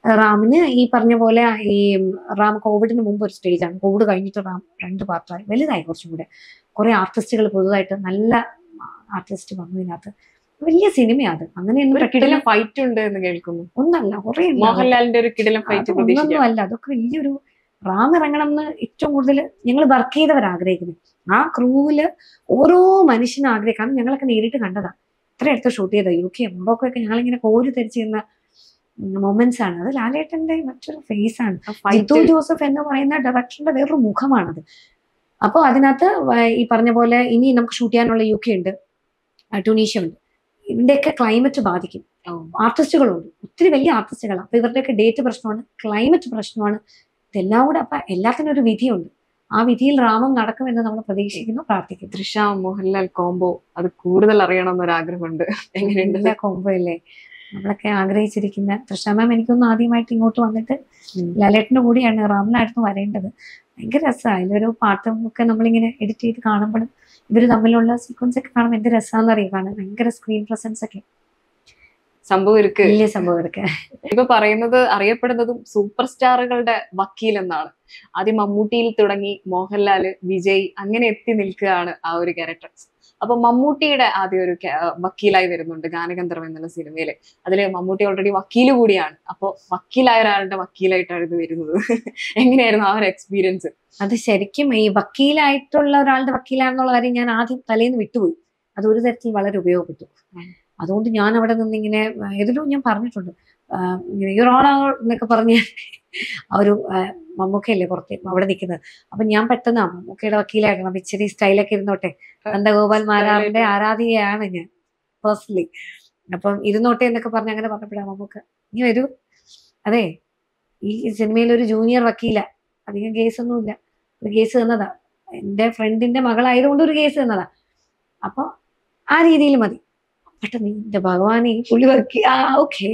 റാമിന് ഈ പറഞ്ഞ പോലെ ഈ റാം കോവിഡിന് മുമ്പ് ഒരു സ്റ്റേജാണ് കോവിഡ് കഴിഞ്ഞിട്ട് റാം രണ്ട് പാർട്ടായി വലുതായി കുറച്ചും കൂടെ കുറെ ആർട്ടിസ്റ്റുകൾ പുതുതായിട്ട് നല്ല ആർട്ടിസ്റ്റ് വന്നു ഇതിനകത്ത് വലിയ സിനിമയാണ് അത് അങ്ങനെയൊന്നും ഒരു കിടിലം പെട്ടെന്ന് ഫൈറ്റ് ഉണ്ട് എന്ന് കേൾക്കുന്നു ഒന്നല്ല കുറെ മോഹൻലാലിന്റെ ഒരു കിടിലം ഫൈറ്റ് ഒന്നൊന്നും പ്രതീക്ഷിക്കാം അല്ല അതൊക്കെ വലിയൊരു റാം ഇറങ്ങണം എന്ന് ഏറ്റവും കൂടുതൽ ഞങ്ങൾ വർക്ക് ചെയ്തവർ ആഗ്രഹിക്കുന്നത് ആ ക്രൂവില് ഓരോ മനുഷ്യനും ആഗ്രഹിക്കും കാരണം ഞങ്ങളൊക്കെ നേരിട്ട് കണ്ടതാ ഇത്ര അടുത്ത് ഷൂട്ട് ചെയ്ത യു കെ മൊറോക്കോ ഒക്കെ ഞങ്ങളിങ്ങനെ കോരി ധരിച്ചിരുന്ന മൊമെന്റ്സ് ആണ് അത് ലാലേട്ടന്റെ മറ്റൊരു ഫേസ് ആണ് ജിത്തു ജോസഫ് എന്ന് പറയുന്ന ഡയറക്ടറിന്റെ വേറൊരു മുഖമാണത് അപ്പോൾ അതിനകത്ത് വ- ഈ പറഞ്ഞ പോലെ ഇനി നമുക്ക് ഷൂട്ട് ചെയ്യാനുള്ള യു കെ ഉണ്ട് ആ, ട്യൂണീഷ്യ ഉണ്ട് ഇതിന്റെയൊക്കെ ക്ലൈമറ്റ് ബാധിക്കും ആർട്ടിസ്റ്റുകളുണ്ട് ഒത്തിരി വലിയ ആർട്ടിസ്റ്റുകളാണ് അപ്പൊ ഇവരുടെയൊക്കെ ഡേറ്റ് പ്രശ്നമാണ് ക്ലൈമറ്റ് പ്രശ്നമാണ് ഇതെല്ലാം കൂടെ അപ്പൊ എല്ലാത്തിനും ഒരു വിധിയുണ്ട് ആ വിധിയിൽ റാമം നടക്കുമെന്ന് നമ്മൾ പ്രതീക്ഷിക്കുന്നു പ്രാർത്ഥിക്കുന്നു തൃഷ മോഹൻലാൽ കോംബോ അത് കൂടുതൽ അറിയണം എന്നൊരാഗ്രഹമുണ്ട് എങ്ങനെയുണ്ട് നല്ല കോംബോ അല്ലേ നമ്മളൊക്കെ ആഗ്രഹിച്ചിരിക്കുന്ന തൃഷ മാം എനിക്കൊന്നും ആദ്യമായിട്ട് ഇങ്ങോട്ട് വന്നിട്ട് ഉം. ലലേട്ടന്റെ കൂടിയാണ് റാമിനായിരുന്നു വരേണ്ടത് ഭയങ്കര രസമാണ് അതിലൊരു പാട്ടും ഒക്കെ നമ്മളിങ്ങനെ എഡിറ്റ് ചെയ്ത് കാണുമ്പോഴും ഇവര് തമ്മിലുള്ള സീക്വൻസ് ഒക്കെ കാണുമ്പോൾ എന്ത് രസമാണെന്ന് അറിയാം കാണാൻ ഭയങ്കര സ്ക്രീൻ പ്രസൻസ് ഒക്കെ സംഭവം ഇருக்கு വലിയ സംഭവം ഇതൊക്കെ ഇപ്പൊ പറയുന്നത് അറിയപ്പെടുന്നതും സൂപ്പർ സ്റ്റാറുകളുടെ വക്കീൽ എന്നാണ് ആദ്യം മമ്മൂട്ടിയിൽ തുടങ്ങി മോഹൻലാല് വിജയ് അങ്ങനെ എത്തി നിൽക്കുകയാണ് ആ ഒരു ക്യാരക്ടർ അപ്പൊ മമ്മൂട്ടിയുടെ ആദ്യം ഒരു ca- വക്കീലായി വരുന്നുണ്ട് ഗാനഗന്ധർവ് എന്നുള്ള സിനിമയില് അതില് മമ്മൂട്ടി ഓൾറെഡി വക്കീല് കൂടിയാണ് അപ്പൊ വക്കീലായ ഒരാളുടെ വക്കീലായിട്ടാണ് ഇത് വരുന്നത് എങ്ങനെയായിരുന്നു ആ ഒരു എക്സ്പീരിയൻസ് അത് ശരിക്കും ഈ വക്കീലായിട്ടുള്ള ഒരാളുടെ വക്കീലാണെന്നുള്ള കാര്യം ഞാൻ ആദ്യം തലേന്ന് വിട്ടുപോയി അത് ഒരു തരത്തിൽ വളരെ ഉപയോഗപ്പെട്ടു ഉം. അതുകൊണ്ട് ഞാൻ അവിടെ നിന്ന് ഇങ്ങനെ ഏതിലോ ഞാൻ പറഞ്ഞിട്ടുണ്ട് യുറോണ എന്നൊക്കെ പറഞ്ഞ് ആ ഒരു ആ, മമ്മൂക്കയല്ലേ പുറത്ത് അവിടെ നിൽക്കുന്നത് അപ്പൊ ഞാൻ പെട്ടെന്ന് ആ മമ്മൂക്കയുടെ വക്കീലായിരുന്നു അപ്പൊ ഇച്ചിരി സ്റ്റൈലൊക്കെ ഇരുന്നോട്ടെ നന്ദഗോപാൽ മാരാറിന്റെ ആരാധികയാണ് ഞാൻ പേഴ്സണലി അപ്പം ഇരുന്നോട്ടെ എന്നൊക്കെ പറഞ്ഞ് അങ്ങനെ പറഞ്ഞപ്പോഴാണ് മമ്മൂക്ക നീ വരൂ അതെ ഈ സിനിമയിൽ ഒരു ജൂനിയർ വക്കീല അധികം കേസൊന്നുമില്ല ഒരു കേസ് തന്നതാ എന്റെ ഫ്രണ്ടിന്റെ മകളായതുകൊണ്ട് ഒരു കേസ് തന്നതാ അപ്പൊ ആ രീതിയിൽ മതി പെട്ടെന്ന് എന്റെ ഭഗവാനെ ഈ പുള്ളി വക്കീ ആ ഓക്കെ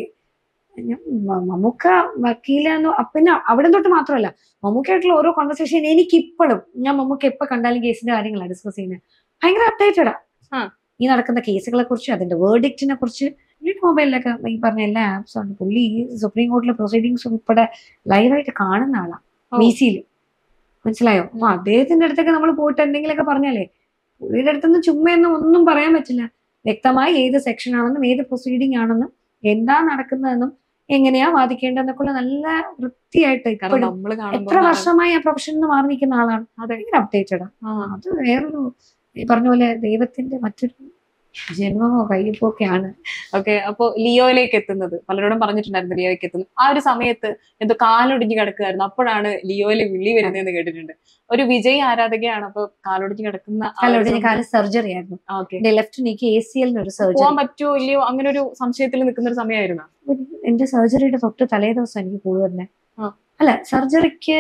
മമ്മൂക്ക വക്കീലെന്ന് പിന്നെ അവിടെ തൊട്ട് മാത്രമല്ല മമ്മൂക്കായിട്ടുള്ള ഓരോ കോൺവെർസേഷൻ എനിക്ക് ഇപ്പോഴും ഞാൻ മമ്മൂക്ക എപ്പോ കണ്ടാലും കേസിന്റെ കാര്യങ്ങളാണ് ഡിസ്കസ് ചെയ്യുന്നത് ഭയങ്കര അപ്ഡേറ്റഡാ ആ. ഈ നടക്കുന്ന കേസുകളെ കുറിച്ച് അതിന്റെ വേർഡിക്റ്റിനെ കുറിച്ച് പുള്ളിയുടെ മൊബൈലിലൊക്കെ ഈ പറഞ്ഞ എല്ലാ ആപ്സും ഉണ്ട് പുള്ളി ഈ സുപ്രീം കോടതിയിലെ പ്രൊസീഡിങ്സ് ഉൾപ്പെടെ ലൈവായിട്ട് കാണുന്ന ആളാ ഓ. ബി സിയിൽ മനസ്സിലായോ അപ്പൊ അദ്ദേഹത്തിന്റെ അടുത്തൊക്കെ നമ്മൾ പോയിട്ട് എന്തെങ്കിലുമൊക്കെ പറഞ്ഞാലേ പുള്ളിയുടെ അടുത്തുനിന്ന് ചുമ്മയൊന്നും ഒന്നും പറയാൻ പറ്റില്ല വ്യക്തമായി ഏത് സെക്ഷൻ ആണെന്നും ഏത് പ്രൊസീഡിംഗ് ആണെന്നും എന്താ നടക്കുന്നതെന്നും എങ്ങനെയാ വാദിക്കേണ്ടതെന്നൊക്കെ ഉള്ള നല്ല വൃത്തിയായിട്ട് കാരണം ഇപ്പോഴും നമ്മള് എത്ര കാണുമ്പോൾ വർഷമായി ആ പ്രൊഫഷനിൽ നിന്ന് മാറി നിൽക്കുന്ന ആളാണ് അതെ. ഭയങ്കര അപ്ഡേറ്റഡാ ആ, അത് വേറൊരു ഈ പറഞ്ഞ പോലെ ദൈവത്തിന്റെ മറ്റൊരു ജന്മമോ കയ്യപ്പോ ഒക്കെയാണ് ഓക്കെ അപ്പൊ ലിയോയിലേക്ക് എത്തുന്നത് പലരോടും പറഞ്ഞിട്ടുണ്ടായിരുന്നു ലിയോയിലേക്ക് എത്തുന്നത് ആ ഒരു സമയത്ത് എന്തോ കാലൊടിഞ്ഞ് കിടക്കുകയായിരുന്നു അപ്പോഴാണ് ലിയോയില് വിളി വരുന്നതെന്ന് കേട്ടിട്ടുണ്ട് ഒരു വിജയ് ആരാധകയാണ് അപ്പൊ കാലൊടിഞ്ഞ് കിടക്കുന്ന ആ ഒരു കാലോടെ സമയത്ത് കാല് സർജറി ആയിരുന്നു ആ, okay. എന്റെ ലെഫ്റ്റ് നീക്ക് എ സി എല്ലിന് ഒരു പോവാൻ സർജറി പറ്റുമോ ഇല്ലയോ അങ്ങനെ ഒരു സംശയത്തിൽ നിൽക്കുന്ന ഒരു സമയമായിരുന്നു എന്റെ സർജറിയുടെ തൊട്ട് തലേ ദിവസം എനിക്ക് കൂടുതൽ ആ. അല്ല സർജറിക്ക്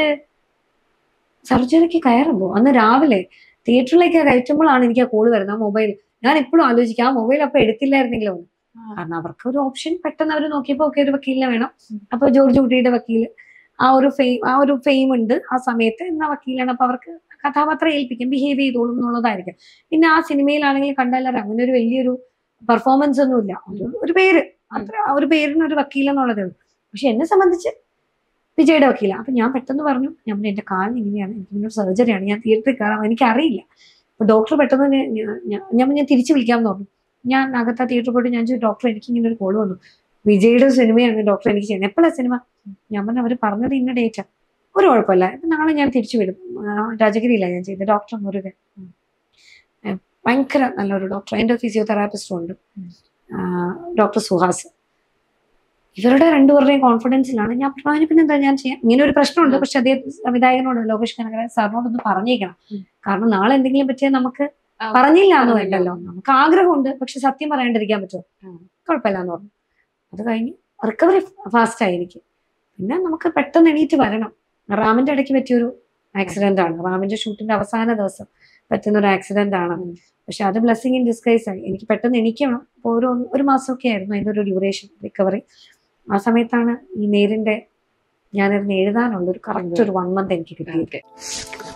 സർജറിക്ക് കയറുമ്പോ അന്ന് രാവിലെ തിയേറ്ററിലേക്ക് കയറ്റുമ്പോഴാണ് എനിക്ക് ആ കോള് വരുന്നത് ആ മൊബൈൽ ഞാൻ ഇപ്പോഴും ആലോചിക്കാം ആ മൊബൈൽ അപ്പൊ എടുത്തില്ലായിരുന്നെങ്കിലോ എന്ന്. കാരണം അവർക്ക് ഒരു ഓപ്ഷൻ പെട്ടെന്ന് അവർ നോക്കിയപ്പോ ഒക്കെ ഒരു വക്കീലിനെ വേണം അപ്പൊ ജോർജ് കുട്ടിയുടെ വക്കീല് ആ ഒരു ഫെയിം ആ ഒരു ഫെയിം ഉണ്ട് ആ സമയത്ത് എന്ന വക്കീലാണ് അപ്പൊ അവർക്ക് കഥാപാത്രം ഏൽപ്പിക്കും ബിഹേവ് ചെയ്തോളും എന്നുള്ളതായിരിക്കും പിന്നെ ആ സിനിമയിലാണെങ്കിൽ കണ്ടാലും അങ്ങനെ ഒരു വലിയൊരു പെർഫോമൻസ് ഒന്നുമില്ല ഒരു- ഒരു പേര് അത്ര ആ ഒരു പേരിന് ഒരു വക്കീൽ എന്നുള്ളതേ ഉള്ളൂ പക്ഷെ എന്നെ സംബന്ധിച്ച് വിജയുടെ വക്കീല അപ്പൊ ഞാൻ പെട്ടെന്ന് പറഞ്ഞു ഞാൻ പറഞ്ഞു, എന്റെ കാലിന് ഇങ്ങനെയാണ് എനിക്ക് ഇങ്ങനെ സർജറിയാണ് ഞാൻ തിയേറ്ററിൽ കയറാം എനിക്കറിയില്ല അപ്പൊ ഡോക്ടർ പെട്ടെന്ന് തന്നെ ഞാൻ- ഞാൻ ഞാൻ ഞാൻ തിരിച്ചു വിളിക്കാമെന്ന് പറഞ്ഞു ഞാൻ അകത്ത് തിയേറ്ററിൽ പോയിട്ട് ഞാൻ ചോദിച്ചു ഡോക്ടർ എനിക്ക് ഇങ്ങനെ ഒരു കോള് വന്നു വിജയുടെ സിനിമയാണ് ഡോക്ടർ എനിക്ക് ചെയ്യുന്നത് എപ്പോഴാണ് സിനിമ ഞാൻ പറഞ്ഞു അവർ പറഞ്ഞത് ഇന്ന ഡേറ്റാ ഒരു കുഴപ്പമില്ല ഇപ്പൊ നാളെ ഞാൻ തിരിച്ചു വിടും ആ, രാജഗിരിയിലാണ് ഞാൻ ചെയ്തത് ഡോക്ടർ മുരുകൻ ഏ, ഭയങ്കര നല്ലൊരു ഡോക്ടർ എൻ്റെ ഫിസിയോതെറാപ്പിസ്റ്റും ഉണ്ട് ഡോക്ടർ സുഹാസ് ഇവരുടെ രണ്ടുപേരുടെയും കോൺഫിഡൻസിലാണ് ഞാൻ പറഞ്ഞു "അതിന് പിന്നെ എന്താ ഞാൻ ചെയ്യാം ഇങ്ങനെ ഒരു പ്രശ്നമുണ്ട് പക്ഷെ അദ്ദേഹം സംവിധായകനോട് ലോകേഷ് കനകരാജ് സാറിനോട് ഒന്ന് പറഞ്ഞേക്കണം ഉം. കാരണം നാളെ എന്തെങ്കിലും പറ്റിയാൽ നമുക്ക് ആ, പറഞ്ഞില്ല എന്ന് പറഞ്ഞില്ല. വേണ്ടല്ലോ നമുക്ക് ആഗ്രഹമുണ്ട് പക്ഷെ സത്യം പറയാണ്ടിരിക്കാൻ പറ്റുമോ ഉം. കുഴപ്പമില്ല എന്ന് പറഞ്ഞു അത് കഴിഞ്ഞ് റിക്കവറി ഫാസ്റ്റ് ആയിരിക്കും പിന്നെ നമുക്ക് പെട്ടെന്ന് എണീറ്റ് വരണം റാമിന്റെ ഇടയ്ക്ക് പറ്റിയൊരു ആക്സിഡന്റ് ആണ് റാമിന്റെ ഷൂട്ടിന്റെ അവസാന ദിവസം പറ്റുന്ന ഒരു ആക്സിഡന്റ് ആണ് ഉം. പക്ഷെ അത് ബ്ലെസ്സിങ് ഇൻ ഡിസ്കൈസ് ആയി എനിക്ക് പെട്ടെന്ന് എണീക്കണം അപ്പോൾ ഒരു ഒരു മാസമൊക്കെ ആയിരുന്നു അതിന്റെ ഒരു ഡ്യൂറേഷൻ റിക്കവറി ആ സമയത്താണ് ഈ നേരിന്റെ ഞാനിരുന്ന് എഴുതാനുള്ള ഒരു കറക്റ്റ് ഒരു വൺ മന്ത് എനിക്ക് കിട്ടിയത് Okay.